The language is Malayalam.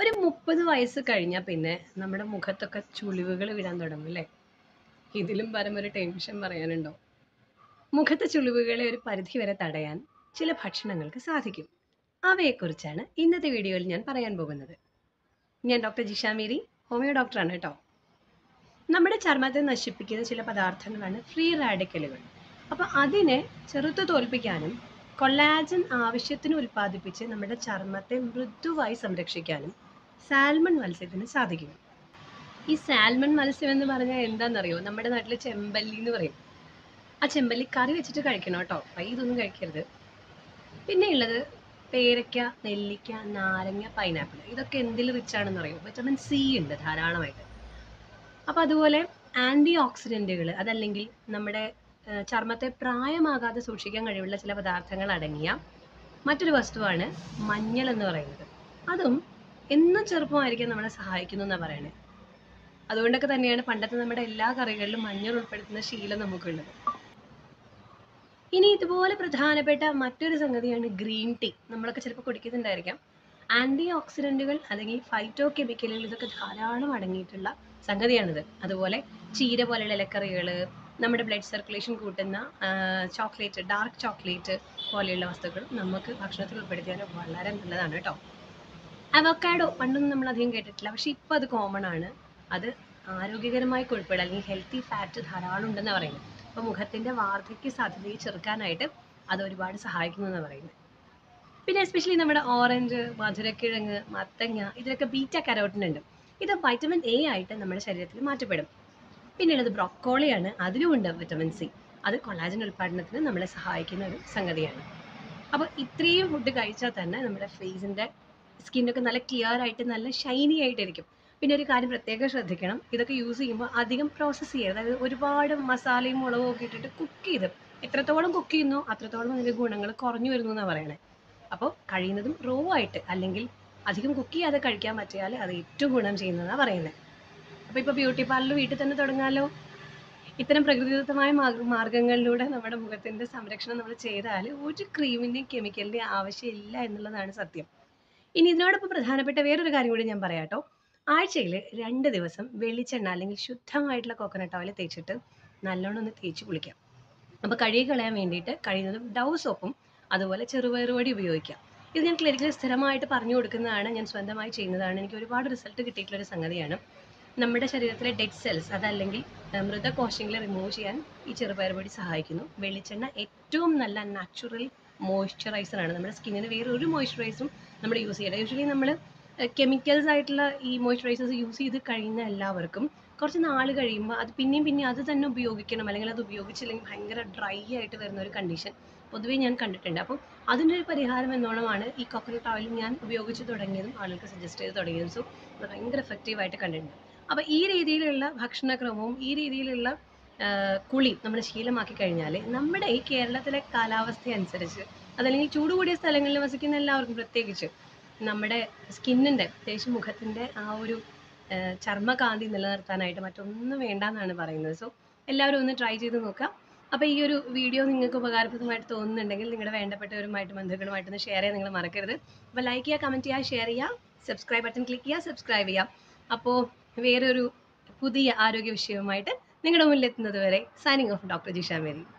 ഒരു മുപ്പത് വയസ്സ് കഴിഞ്ഞാൽ പിന്നെ നമ്മുടെ മുഖത്തൊക്കെ ചുളിവുകൾ വീഴാൻ തുടങ്ങും അല്ലേ ഇതിലും പരം ഒരു ടെൻഷൻ പറയാനുണ്ടോ മുഖത്തെ ചുളിവുകളെ ഒരു പരിധി വരെ തടയാൻ ചില ഭക്ഷണങ്ങൾക്ക് സാധിക്കും അവയെക്കുറിച്ചാണ് ഇന്നത്തെ വീഡിയോയിൽ ഞാൻ പറയാൻ പോകുന്നത് ഞാൻ ഡോക്ടർ ജിഷ മേരി ഹോമിയോ ഡോക്ടറാണ് കേട്ടോ നമ്മുടെ ചർമ്മത്തെ നശിപ്പിക്കുന്ന ചില പദാർത്ഥങ്ങളാണ് ഫ്രീ റാഡിക്കലുകൾ അപ്പോൾ അതിനെ ചെറുത്തു തോൽപ്പിക്കാനും കൊള്ളാജൻ ആവശ്യത്തിന് ഉൽപ്പാദിപ്പിച്ച് നമ്മുടെ ചർമ്മത്തെ മൃദുവായി സംരക്ഷിക്കാനും സാൽമൺ മത്സ്യത്തിന് സാധിക്കും ഈ സാൽമൺ മത്സ്യം എന്ന് പറഞ്ഞാൽ എന്താണെന്നറിയോ നമ്മുടെ നാട്ടിൽ ചെമ്പല്ലി എന്ന് പറയും ആ ചെമ്പല്ലി കറി വെച്ചിട്ട് കഴിക്കണം കേട്ടോ ഫ്രൈ ഇതൊന്നും കഴിക്കരുത് പിന്നെ ഉള്ളത് പേരയ്ക്ക നെല്ലിക്ക നാരങ്ങ പൈനാപ്പിൾ ഇതൊക്കെ എന്തിൽ റിച്ച് ആണെന്ന് അറിയോ വിറ്റമിൻ സി ഉണ്ട് ധാരാളമായിട്ട് അപ്പോൾ അതുപോലെ ആൻറ്റി ഓക്സിഡൻറ്റുകൾ അതല്ലെങ്കിൽ നമ്മുടെ ഏഹ്, ചർമ്മത്തെ പ്രായമാകാതെ സൂക്ഷിക്കാൻ കഴിവുള്ള ചില പദാർത്ഥങ്ങൾ അടങ്ങിയ മറ്റൊരു വസ്തുവാണ് മഞ്ഞൾ എന്ന് പറയുന്നത് അതും എന്നും ചെറുപ്പമായിരിക്കാൻ നമ്മളെ സഹായിക്കുന്നു എന്നാണ് പറയണത് അതുകൊണ്ടൊക്കെ തന്നെയാണ് പണ്ടത്തെ നമ്മുടെ എല്ലാ കറികളിലും മഞ്ഞൾ ഉൾപ്പെടുത്തുന്ന ശീലം നമുക്കുള്ളത് ഇനി ഇതുപോലെ പ്രധാനപ്പെട്ട മറ്റൊരു സംഗതിയാണ് ഗ്രീൻ ടീ നമ്മളൊക്കെ ചിലപ്പോൾ കുടിക്കുന്നുണ്ടായിരിക്കാം ആൻറ്റി ഓക്സിഡൻറ്റുകൾ അല്ലെങ്കിൽ ഫൈറ്റോ കെമിക്കലുകൾ ഇതൊക്കെ ധാരാളം അടങ്ങിയിട്ടുള്ള സംഗതിയാണിത് അതുപോലെ ചീര പോലെയുള്ള ഇലക്കറികൾ നമ്മുടെ ബ്ലഡ് സർക്കുലേഷൻ കൂട്ടുന്ന ചോക്ലേറ്റ് ഡാർക്ക് ചോക്ലേറ്റ് പോലെയുള്ള വസ്തുക്കൾ നമുക്ക് ഭക്ഷണത്തിൽ ഉൾപ്പെടുത്തിയാൽ വളരെ നല്ലതാണ് കേട്ടോ അവക്കാഡോ പണ്ടൊന്നും നമ്മൾ അധികം കേട്ടിട്ടില്ല പക്ഷെ ഇപ്പോൾ അത് കോമൺ ആണ് അത് ആരോഗ്യകരമായ കൊഴുപ്പുകൾ അല്ലെങ്കിൽ ഹെൽത്തി ഫാറ്റ് ധാരാളം ഉണ്ടെന്ന് പറയുന്നത് അപ്പോൾ മുഖത്തിൻ്റെ വാർദ്ധക്യ സാധ്യതയെ ചെറുക്കാനായിട്ട് അത് ഒരുപാട് സഹായിക്കുന്നു എന്ന് പറയുന്നത് പിന്നെ എസ്പെഷ്യലി നമ്മുടെ ഓറഞ്ച് മധുരക്കിഴങ്ങ് മത്തങ്ങ ഇതിലൊക്കെ ബീറ്റ കരോട്ടിൻ ഉണ്ട് ഇത് വൈറ്റമിൻ എ ആയിട്ട് നമ്മുടെ ശരീരത്തിൽ മാറ്റപ്പെടും പിന്നെയുള്ളത് ബ്രോക്കോളിയാണ് അതിലും ഉണ്ട് വിറ്റമിൻ സി അത് കൊളാജൻ ഉൽപ്പാദനത്തിന് നമ്മളെ സഹായിക്കുന്ന ഒരു സംഗതിയാണ് അപ്പോൾ ഇത്രയും ഫുഡ് കഴിച്ചാൽ തന്നെ നമ്മുടെ ഫേസിൻ്റെ സ്കിന്നൊക്കെ നല്ല ക്ലിയർ ആയിട്ട് നല്ല ഷൈനി ആയിട്ടിരിക്കും പിന്നെ ഒരു കാര്യം പ്രത്യേകം ശ്രദ്ധിക്കണം ഇതൊക്കെ യൂസ് ചെയ്യുമ്പോൾ അധികം പ്രോസസ്സ് ചെയ്യരുത് അതായത് ഒരുപാട് മസാലയും മുളകും ഒക്കെ ഇട്ടിട്ട് കുക്ക് ചെയ്ത് എത്രത്തോളം കുക്ക് ചെയ്യുന്നു അത്രത്തോളം അതിൻ്റെ ഗുണങ്ങൾ കുറഞ്ഞു വരുന്നു എന്നാണ് പറയണേ അപ്പോൾ കഴിയുന്നതും റോ ആയിട്ട് അല്ലെങ്കിൽ അധികം കുക്ക് ചെയ്യാതെ കഴിക്കാൻ പറ്റിയാൽ അത് ഏറ്റവും ഗുണം ചെയ്യുന്നതാണ് പറയുന്നത് അപ്പോൾ ഇപ്പോൾ ബ്യൂട്ടി പാർലർ വീട്ടിൽ തന്നെ തുടങ്ങാലോ ഇത്തരം പ്രകൃതിദത്തമായ മാർഗ- മാർഗങ്ങളിലൂടെ നമ്മുടെ മുഖത്തിൻ്റെ സംരക്ഷണം നമ്മൾ ചെയ്താൽ ഒരു ക്രീമിൻ്റെയും കെമിക്കലിൻ്റെയും ആവശ്യമില്ല എന്നുള്ളതാണ് സത്യം ഇനി ഇതിനോടൊപ്പം പ്രധാനപ്പെട്ട വേറൊരു കാര്യം കൂടി ഞാൻ പറയാം കേട്ടോ ആഴ്ചയിൽ രണ്ട് ദിവസം വെളിച്ചെണ്ണ അല്ലെങ്കിൽ ശുദ്ധമായിട്ടുള്ള കോക്കനട്ട് ഓയിൽ തേച്ചിട്ട് നല്ലോണം ഒന്ന് തേച്ച് കുളിക്കാം അപ്പോൾ കഴുകി കളയാൻ വേണ്ടിയിട്ട് കഴിയുന്നതും ഡവ് സോപ്പും അതുപോലെ ചെറുപയർ പൊടി ഉപയോഗിക്കാം ഇത് ഞാൻ ക്ലിനിക്കിൽ സ്ഥിരമായിട്ട് പറഞ്ഞു കൊടുക്കുന്നതാണ് ഞാൻ സ്വന്തമായി ചെയ്യുന്നതാണ് എനിക്ക് ഒരുപാട് റിസൾട്ട് കിട്ടിയിട്ടുള്ള ഒരു സംഗതിയാണ് നമ്മുടെ ശരീരത്തിലെ ഡെഡ് സെൽസ് അതല്ലെങ്കിൽ ഏഹ്, മൃതകോശങ്ങളെ റിമൂവ് ചെയ്യാൻ ഈ ചെറുപയർ പൊടി സഹായിക്കുന്നു വെളിച്ചെണ്ണ ഏറ്റവും നല്ല നാച്ചുറൽ മോയ്സ്ചറൈസർ ആണ് നമ്മുടെ സ്കിന്നിന് വേറെ ഒരു മോയ്സ്ചറൈസറും നമ്മൾ യൂസ് ചെയ്യണം യൂഷ്വലി നമ്മൾ കെമിക്കൽസ് ആയിട്ടുള്ള ഈ മോയ്സ്ചറൈസേഴ്സ് യൂസ് ചെയ്ത് കഴിയുന്ന എല്ലാവർക്കും കുറച്ച് നാൾ കഴിയുമ്പോൾ അത് പിന്നെയും പിന്നെയും അത് തന്നെ ഉപയോഗിക്കണം അല്ലെങ്കിൽ അത് ഉപയോഗിച്ചില്ലെങ്കിൽ ഭയങ്കര ഡ്രൈ ആയിട്ട് വരുന്ന ഒരു കണ്ടീഷൻ പൊതുവേ ഞാൻ കണ്ടിട്ടുണ്ട് അപ്പം അതിൻ്റെ ഒരു പരിഹാരം എന്നോണമാണ് ഈ കോക്കനട്ട് ഓയിൽ ഞാൻ ഉപയോഗിച്ച് തുടങ്ങിയതും ആളുകൾക്ക് സജസ്റ്റ് ചെയ്ത് തുടങ്ങിയതും സോ അത് ഭയങ്കര എഫക്റ്റീവായിട്ട് കണ്ടിട്ടുണ്ട് അപ്പോൾ ഈ രീതിയിലുള്ള ഭക്ഷണക്രമവും ഈ രീതിയിലുള്ള ആ, കുളി നമ്മൾ ശീലമാക്കി കഴിഞ്ഞാൽ നമ്മുടെ ഈ കേരളത്തിലെ കാലാവസ്ഥ അനുസരിച്ച് അതല്ലെങ്കിൽ ചൂട് കൂടിയ സ്ഥലങ്ങളിൽ വസിക്കുന്ന എല്ലാവർക്കും പ്രത്യേകിച്ച് നമ്മുടെ സ്കിന്നിൻ്റെ പ്രത്യേകിച്ച് മുഖത്തിൻ്റെ ആ ഒരു ആ, ചർമ്മകാന്തി നിലനിർത്താനായിട്ട് മറ്റൊന്നും വേണ്ടെന്നാണ് പറയുന്നത് സോ എല്ലാവരും ഒന്ന് ട്രൈ ചെയ്ത് നോക്കാം അപ്പോൾ ഈ ഒരു വീഡിയോ നിങ്ങൾക്ക് ഉപകാരപ്രദമായിട്ട് തോന്നുന്നുണ്ടെങ്കിൽ നിങ്ങളുടെ വേണ്ടപ്പെട്ടവരുമായിട്ട് ബന്ധുക്കളുമായിട്ടൊന്ന് ഷെയർ ചെയ്യാൻ നിങ്ങൾ മറക്കരുത് അപ്പോൾ ലൈക്ക് ചെയ്യുക കമൻറ്റ് ചെയ്യുക ഷെയർ ചെയ്യുക സബ്സ്ക്രൈബ് ബട്ടൺ ക്ലിക്ക് ചെയ്യുക സബ്സ്ക്രൈബ് ചെയ്യുക അപ്പോൾ വേറൊരു പുതിയ ആരോഗ്യ വിഷയവുമായിട്ട് നിങ്ങളുടെ മുന്നിലെത്തുന്നത് വരെ signing off doctor Jisha Mary